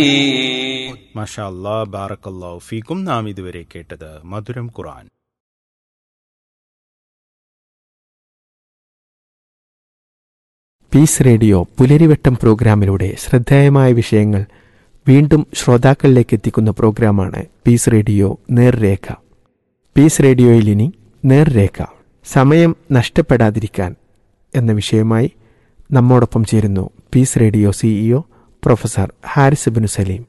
മാഷാ അല്ലാ ബാറക്കല്ലാഹു ഫീക്കും നാം ഇതുവരെ കേട്ടത് മധുരം ഖുർആൻ പീസ് റേഡിയോ പുലരിവട്ടം പ്രോഗ്രാമിലൂടെ ശ്രദ്ധേയമായ വിഷയങ്ങൾ വീണ്ടും ശ്രോതാക്കളിലേക്ക് എത്തിക്കുന്ന പ്രോഗ്രാമാണ് പീസ് റേഡിയോ നേർരേഖ പീസ് റേഡിയോയിൽ ഇനി നേർരേഖ സമയം നഷ്ടപ്പെടാതിരിക്കാൻ എന്ന വിഷയമായി നമ്മോടൊപ്പം ചേരുന്നു peace radio CEO professor Haris bin Saleem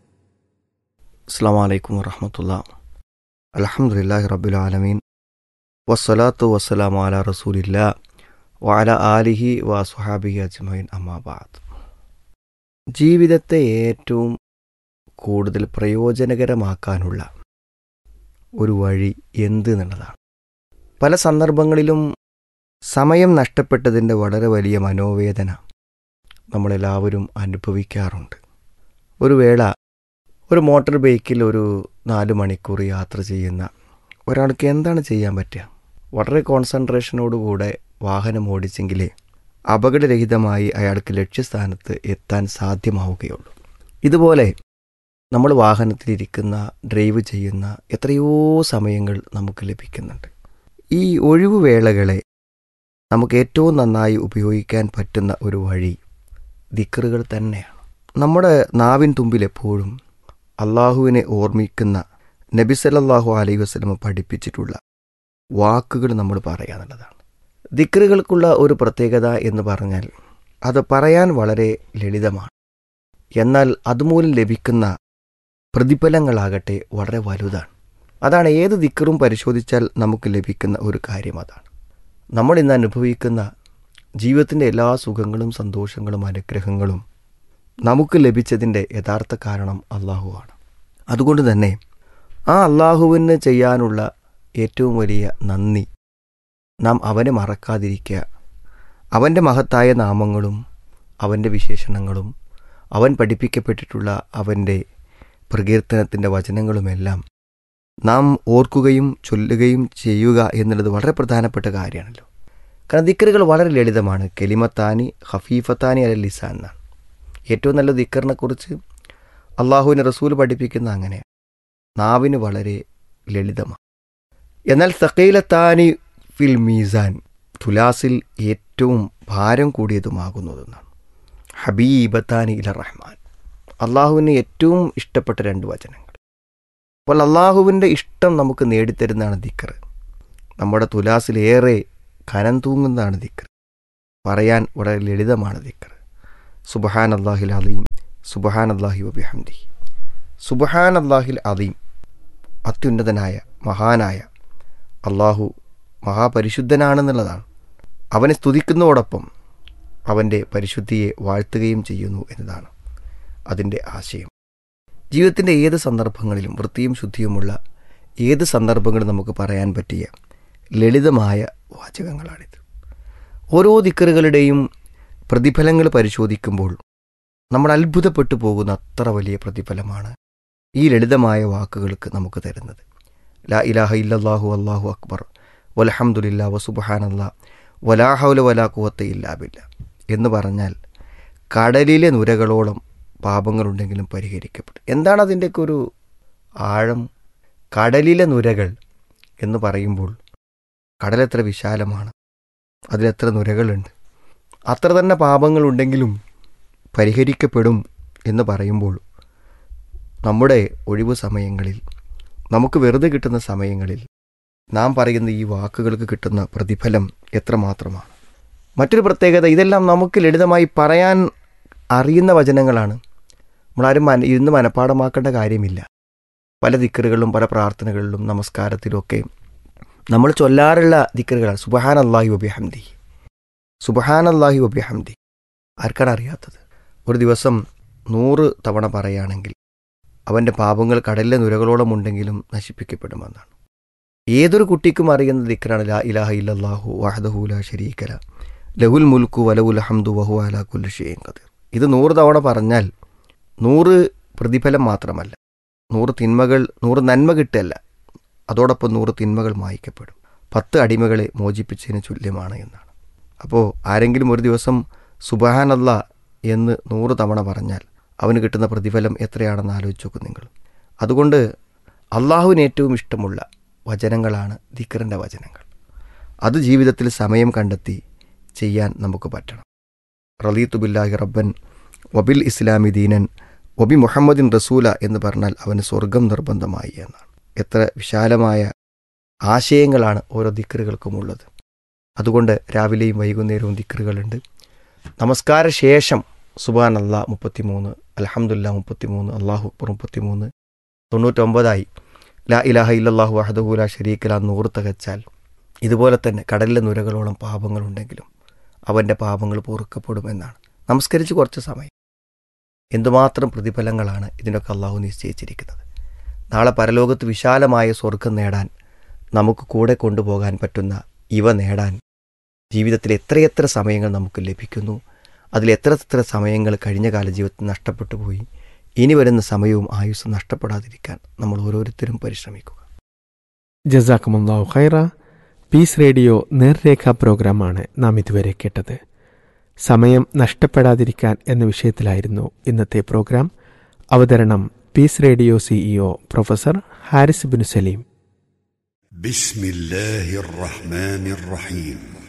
അസ്സാം വലൈക്കും വറഹമത്തുള്ള അലഹമുല്ലാഹി റബുലാലമീൻ വസ്സലാത്തു വസ്സലാം അല റസൂലില്ല വഅല ആലിഹി വസുഹാബിഹി അജ്മൈൻ അമ്മാബാദ് ജീവിതത്തെ ഏറ്റവും കൂടുതൽ പ്രയോജനകരമാക്കാനുള്ള ഒരു വഴി എന്ത് എന്നുള്ളതാണ് പല സന്ദർഭങ്ങളിലും സമയം നഷ്ടപ്പെട്ടതിൻ്റെ വളരെ വലിയ മനോവേദന നമ്മളെല്ലാവരും അനുഭവിക്കാറുണ്ട് ഒരു വേള ഒരു മോട്ടോർ ബൈക്കിൽ ഒരു നാല് മണിക്കൂർ യാത്ര ചെയ്യുന്ന ഒരാൾക്ക് എന്താണ് ചെയ്യാൻ പറ്റുക വളരെ കോൺസെൻട്രേഷനോടുകൂടെ വാഹനം ഓടിച്ചെങ്കിലേ അപകടരഹിതമായി അയാൾക്ക് ലക്ഷ്യസ്ഥാനത്ത് എത്താൻ സാധ്യമാവുകയുള്ളൂ ഇതുപോലെ നമ്മൾ വാഹനത്തിലിരിക്കുന്ന ഡ്രൈവ് ചെയ്യുന്ന എത്രയോ സമയങ്ങൾ നമുക്ക് ലഭിക്കുന്നുണ്ട് ഈ ഒഴിവുവേളകളെ നമുക്ക് ഏറ്റവും നന്നായി ഉപയോഗിക്കാൻ പറ്റുന്ന ഒരു വഴി ദിക്കറുകൾ തന്നെയാണ് നമ്മുടെ നാവിൻ തുമ്പിൽ എപ്പോഴും അള്ളാഹുവിനെ ഓർമ്മിക്കുന്ന നബി സല്ലല്ലാഹു അലൈഹി വസല്ലമ പഠിപ്പിച്ചിട്ടുള്ള വാക്കുകൾ നമ്മൾ പറയാന്നുള്ളതാണ് ദിക്റുകൾക്കുള്ള ഒരു പ്രത്യേകത എന്ന് പറഞ്ഞാൽ അത് പറയാൻ വളരെ ലളിതമാണ് എന്നാൽ അതുമൂലം ലഭിക്കുന്ന പ്രതിഫലങ്ങളാകട്ടെ വളരെ വലുതാണ് അതാണ് ഏത് ദിക്കറും പരിശോധിച്ചാൽ നമുക്ക് ലഭിക്കുന്ന ഒരു കാര്യം അതാണ് നമ്മൾ ഇന്ന് അനുഭവിക്കുന്ന ജീവിതത്തിൻ്റെ എല്ലാ സുഖങ്ങളും സന്തോഷങ്ങളും അനുഗ്രഹങ്ങളും നമുക്ക് ലഭിച്ചതിൻ്റെ യഥാർത്ഥ കാരണം അള്ളാഹുവാണ് അതുകൊണ്ട് തന്നെ ആ അള്ളാഹുവിന് ചെയ്യാനുള്ള ഏറ്റവും വലിയ നന്ദി നാം അവനെ മറക്കാതിരിക്കുക അവൻ്റെ മഹത്തായ നാമങ്ങളും അവൻ്റെ വിശേഷണങ്ങളും അവൻ പഠിപ്പിക്കപ്പെട്ടിട്ടുള്ള അവൻ്റെ പ്രകീർത്തനത്തിൻ്റെ വചനങ്ങളുമെല്ലാം നാം ഓർക്കുകയും ചൊല്ലുകയും ചെയ്യുക എന്നുള്ളത് വളരെ പ്രധാനപ്പെട്ട കാര്യമാണല്ലോ കാരണം ദിക്കറുകൾ വളരെ ലളിതമാണ് കെലിമത്താനി ഹഫീഫത്താനി അല ലിസാൻ എന്നാണ് ഏറ്റവും നല്ല ദിക്കറിനെക്കുറിച്ച് അള്ളാഹുവിന് റസൂൽ പഠിപ്പിക്കുന്ന അങ്ങനെ നാവിന് വളരെ ലളിതമാണ് എന്നാൽ സക്കീലത്താനി ഫിൽ മീസാൻ തുലാസിൽ ഏറ്റവും ഭാരം കൂടിയതുമാകുന്നതെന്നാണ് ഹബീബത്താനി ഇല റഹ്മാൻ അള്ളാഹുവിന് ഏറ്റവും ഇഷ്ടപ്പെട്ട രണ്ട് വചനങ്ങൾ അപ്പോൾ അള്ളാഹുവിൻ്റെ ഇഷ്ടം നമുക്ക് നേടിത്തരുന്നതാണ് ദിക്കർ നമ്മുടെ തുലാസിലേറെ കനം തൂങ്ങുന്നതാണ് ദിക്കർ പറയാൻ വളരെ ലളിതമാണ് ദിക്കർ സുബഹാൻ അള്ളാഹിൽ അലീം സുബഹാൻ അള്ളാഹി വബിഹംദി സുബഹാൻ അള്ളാഹിൽ അലീം അത്യുന്നതനായ മഹാനായ അള്ളാഹു മഹാപരിശുദ്ധനാണെന്നുള്ളതാണ് അവനെ സ്തുതിക്കുന്നതോടൊപ്പം അവൻ്റെ പരിശുദ്ധിയെ വാഴ്ത്തുകയും ചെയ്യുന്നു എന്നതാണ് അതിൻ്റെ ആശയം ജീവിതത്തിൻ്റെ ഏത് സന്ദർഭങ്ങളിലും വൃത്തിയും ശുദ്ധിയുമുള്ള ഏത് സന്ദർഭങ്ങളും നമുക്ക് പറയാൻ പറ്റിയ ലളിതമായ വാചകങ്ങളാണിത് ഓരോ ദിക്കറുകളുടെയും പ്രതിഫലങ്ങൾ പരിശോധിക്കുമ്പോൾ നമ്മൾ അത്ഭുതപ്പെട്ടു പോകുന്ന അത്ര വലിയ പ്രതിഫലമാണ് ഈ ലളിതമായ വാക്കുകൾക്ക് നമുക്ക് തരുന്നത് ലാ ഇലാഹ ഇല്ലല്ലാഹു അല്ലാഹു അക്ബർ വലഹമുല്ല വസുബഹാനല്ല വലാഹൗല വലാ കുവത്ത ഇല്ലാബില്ല എന്ന് പറഞ്ഞാൽ കടലിലെ നുരകളോളം പാപങ്ങളുണ്ടെങ്കിലും പരിഹരിക്കപ്പെടും എന്താണ് അതിൻ്റെയൊക്കെ ഒരു ആഴം കടലിലെ നുരകൾ എന്ന് പറയുമ്പോൾ കടലെത്ര വിശാലമാണ് അതിലെത്ര നുരകളുണ്ട് അത്ര തന്നെ പാപങ്ങളുണ്ടെങ്കിലും പരിഹരിക്കപ്പെടും എന്ന് പറയുമ്പോൾ നമ്മുടെ ഒഴിവു സമയങ്ങളിൽ നമുക്ക് വെറുതെ കിട്ടുന്ന സമയങ്ങളിൽ നാം പറയുന്ന ഈ വാക്കുകൾക്ക് കിട്ടുന്ന പ്രതിഫലം എത്രമാത്രമാണ് മറ്റൊരു പ്രത്യേകത ഇതെല്ലാം നമുക്ക് ലളിതമായി പറയാൻ അറിയുന്ന വചനങ്ങളാണ് നമ്മളാരും മന ഇരുന്ന് മനഃപ്പാടമാക്കേണ്ട കാര്യമില്ല പല ദിക്കറുകളിലും പല പ്രാർത്ഥനകളിലും നമസ്കാരത്തിലുമൊക്കെ നമ്മൾ ചൊല്ലാറുള്ള ദിക്കറുകളാണ് സുബഹാൻ അള്ളാഹി വബിഹംദി സുബഹാൻ അള്ളാഹി വബിഹംദി ആർക്കാണ് അറിയാത്തത് ഒരു ദിവസം നൂറ് തവണ പറയുകയാണെങ്കിൽ അവൻ്റെ പാപങ്ങൾ കടലിലെ നുരകളോളം ഉണ്ടെങ്കിലും നശിപ്പിക്കപ്പെടുമെന്നാണ് ഏതൊരു കുട്ടിക്കും അറിയുന്ന ദിക്കറാണ് ലാ ഇലാഹ ഇല്ലല്ലാഹു വഹദഹു ലാ ശരീകല ലഹുൽ മുൽക്കു വലവുൽ ഹംദു വഹു അല കുല്ലു ഷെയ്ൻ കദീർ ഇത് നൂറ് തവണ പറഞ്ഞാൽ നൂറ് പ്രതിഫലം മാത്രമല്ല നൂറ് തിന്മകൾ നൂറ് നന്മ കിട്ടല്ല അതോടൊപ്പം നൂറ് തിന്മകൾ മായ്ക്കപ്പെടും പത്ത് അടിമകളെ മോചിപ്പിച്ചതിന് തുല്യമാണ് എന്നാണ് അപ്പോൾ ആരെങ്കിലും ഒരു ദിവസം സുബഹാനല്ല എന്ന് നൂറ് തവണ പറഞ്ഞാൽ അവന് കിട്ടുന്ന പ്രതിഫലം എത്രയാണെന്ന് ആലോചിച്ച് നോക്കും നിങ്ങൾ അതുകൊണ്ട് അള്ളാഹുവിന് ഏറ്റവും ഇഷ്ടമുള്ള വചനങ്ങളാണ് ദിക്കറിൻ്റെ വചനങ്ങൾ അത് ജീവിതത്തിൽ സമയം കണ്ടെത്തി ചെയ്യാൻ നമുക്ക് പറ്റണം റലീത്തു ബില്ലാഹി റബ്ബൻ വബിൽ ഇസ്ലാമി ദീനൻ വബി മുഹമ്മദിൻ റസൂല എന്ന് പറഞ്ഞാൽ അവന് സ്വർഗം നിർബന്ധമായി എന്നാണ് എത്ര വിശാലമായ ആശയങ്ങളാണ് ഓരോ ദിക്കറുകൾക്കും ഉള്ളത് അതുകൊണ്ട് രാവിലെയും വൈകുന്നേരവും ദിക്കറുകളുണ്ട് നമസ്കാര ശേഷം സുബാൻ അല്ലാ മുപ്പത്തിമൂന്ന് അലഹമുല്ല മുപ്പത്തിമൂന്ന് അള്ളാഹു അക്ബർ മുപ്പത്തിമൂന്ന് തൊണ്ണൂറ്റൊമ്പതായി ലാ ഇലാഹ ഇല്ലല്ലാഹു വഹദഹു ലാ ഷരീക്കല നൂറ് തികച്ചാൽ ഇതുപോലെ തന്നെ കടലിലെ നുരകളോളം പാപങ്ങളുണ്ടെങ്കിലും അവൻ്റെ പാപങ്ങൾ പൊറുക്കപ്പെടുമെന്നാണ് നമസ്കരിച്ച് കുറച്ച് സമയം എന്തുമാത്രം പ്രതിഫലങ്ങളാണ് ഇതിനൊക്കെ അള്ളാഹു നിശ്ചയിച്ചിരിക്കുന്നത് നാളെ പരലോകത്ത് വിശാലമായ സ്വർഗം നേടാൻ നമുക്ക് കൂടെ കൊണ്ടുപോകാൻ പറ്റുന്ന ഇവ നേടാൻ ജീവിതത്തിൽ എത്രയെത്ര സമയങ്ങൾ നമുക്ക് ലഭിക്കുന്നു അതിൽ എത്ര എത്ര സമയങ്ങൾ കഴിഞ്ഞ കാല ജീവിതത്തിൽ നഷ്ടപ്പെട്ടു പോയി ഇനി വരുന്ന സമയവും ആയുസ്സും നഷ്ടപ്പെടാതിരിക്കാൻ നമ്മൾ ഓരോരുത്തരും പരിശ്രമിക്കുക ജസാക്കുമുല്ലാഹു ഖൈറ പീസ് റേഡിയോ നേർരേഖ പ്രോഗ്രാമാണ് നാം ഇതുവരെ കേട്ടത് സമയം നഷ്ടപ്പെടാതിരിക്കാൻ എന്ന വിഷയത്തിലായിരുന്നു ഇന്നത്തെ പ്രോഗ്രാം അവതരണം peace radio CEO professor Haris bin Saleem بسم الله الرحمن الرحيم